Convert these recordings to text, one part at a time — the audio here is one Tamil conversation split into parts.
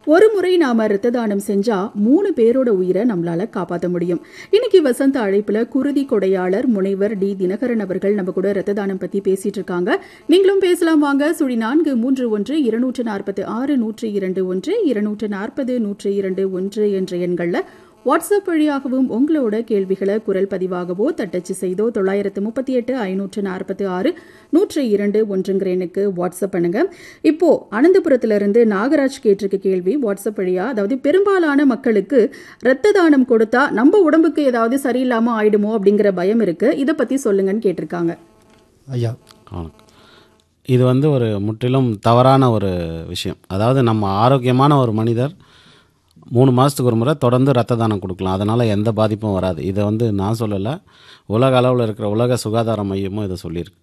ஒரு முறை நாம ரத்த தானம் செஞ்சா மூணு பேரோட உயிரை நம்மளால காப்பாற்ற முடியும் இன்னைக்கு வசந்த அழைப்புல குருதி கொடையாளர் முனைவர் டி தினகரன் அவர்கள் நம்ம கூட ரத்த தானம் பத்தி பேசிட்டு இருக்காங்க நீங்களும் பேசலாம் வாங்க சுழி நான்கு மூன்று ஒன்று இருநூற்று நாற்பது ஆறு நூற்று இரண்டு ஒன்று இருநூற்று நாற்பது நூற்று இரண்டு ஒன்று என்ற எண்கள்ல வாட்ஸ்அப் வழியாகவும் உங்களோட கேள்விகளை குரல் பதிவாகவோ தட்டச்சு செய்தோ தொள்ளாயிரத்து முப்பத்தி எட்டு ஐநூற்று நாற்பத்தி ஆறு நூற்று இரண்டு ஒன்றுங்கிற எண்ணுக்கு வாட்ஸ்அப் பண்ணுங்க இப்போ அனந்தபுரத்துல இருந்து நாகராஜ் கேட்டிருக்க கேள்வி வாட்ஸ்அப் வழியா அதாவது பெரும்பாலான மக்களுக்கு ரத்த தானம் கொடுத்தா நம்ம உடம்புக்கு ஏதாவது சரியில்லாம ஆயிடுமோ அப்படிங்கிற பயம் இருக்கு இதை பத்தி சொல்லுங்கன்னு கேட்டிருக்காங்க ஐயா வணக்கம் இது வந்து ஒரு முற்றிலும் தவறான ஒரு விஷயம் அதாவது நம்ம ஆரோக்கியமான ஒரு மனிதர் மூணு மாதத்துக்கு ஒரு முறை தொடர்ந்து ரத்த தானம் கொடுக்கலாம் அதனால் எந்த பாதிப்பும் வராது இதை வந்து நான் சொல்லலை உலக அளவில் இருக்கிற உலக சுகாதார மையமும் இதை சொல்லியிருக்கு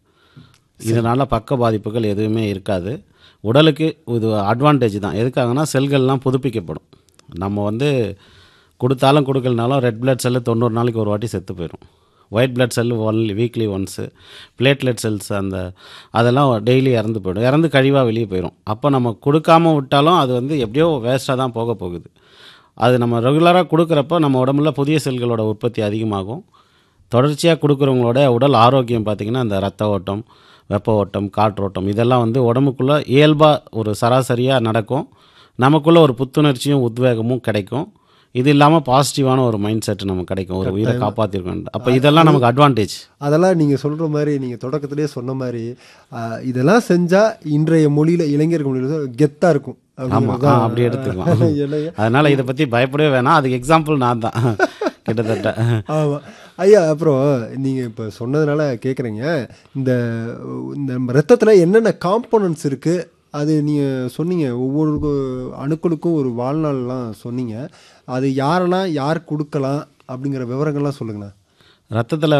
இதனால் பக்க பாதிப்புகள் எதுவுமே இருக்காது உடலுக்கு இது அட்வான்டேஜ் தான் எதுக்காகனா செல்கள்லாம் புதுப்பிக்கப்படும் நம்ம வந்து கொடுத்தாலும் கொடுக்கலனாலும் ரெட் பிளட் செல்லு தொண்ணூறு நாளைக்கு ஒரு வாட்டி செத்து போயிடும் white blood cell only weekly once platelet cells அந்த அதெல்லாம் டெய்லி இறந்து போயிடும் இறந்து கழிவாக வெளியே போயிடும் அப்போ நம்ம கொடுக்காம விட்டாலும் அது வந்து எப்படியோ வேஸ்ட்டாக தான் போக போகுது அது நம்ம ரெகுலராக கொடுக்குறப்போ நம்ம உடம்புல புதிய செல்களோட உற்பத்தி அதிகமாகும் தொடர்ச்சியாக கொடுக்குறவங்களோட உடல் ஆரோக்கியம் பார்த்திங்கன்னா அந்த ரத்த ஓட்டம் வெப்ப ஓட்டம் காற்றோட்டம் இதெல்லாம் வந்து உடம்புக்குள்ளே இயல்பாக ஒரு சராசரியாக நடக்கும் நமக்குள்ளே ஒரு புத்துணர்ச்சியும் உத்வேகமும் கிடைக்கும் இது இல்லாமல் பாசிட்டிவான ஒரு மைண்ட் செட் நமக்கு கிடைக்கும் ஒரு உயிரை காப்பாற்றிருக்கோம் அப்போ இதெல்லாம் நமக்கு அட்வான்டேஜ் அதெல்லாம் நீங்கள் சொல்கிற மாதிரி நீங்கள் தொடக்கத்திலே சொன்ன மாதிரி ஆஹ், இதெல்லாம் செஞ்சால் இன்றைய மொழியில் இளைஞர்கள் மொழியில் கெத்தாக இருக்கும் ஆமாம் அப்படிங்கிறது அப்படி எடுத்துக்கலாம் என்னையா? அதனால் இதை பற்றி பயப்படவே வேணாம் அதுக்கு எக்ஸாம்பிள் நான் தான் கிட்டத்தட்ட ஆமாம் ஐயா அப்புறம் நீங்கள் இப்போ சொன்னதுனால கேட்குறீங்க இந்த இந்த நம்ம ரத்தத்தில் என்னென்ன காம்போனன்ட்ஸ் இருக்குது அது நீங்கள் சொன்னீங்க ஒவ்வொரு அணுக்களுக்கும் ஒரு வாழ்நாள்லாம் சொன்னீங்க அது யாரெல்லாம் யார் கொடுக்கலாம் அப்படிங்கிற விவரங்கள்லாம் சொல்லுங்கண்ணா ரத்தத்தில்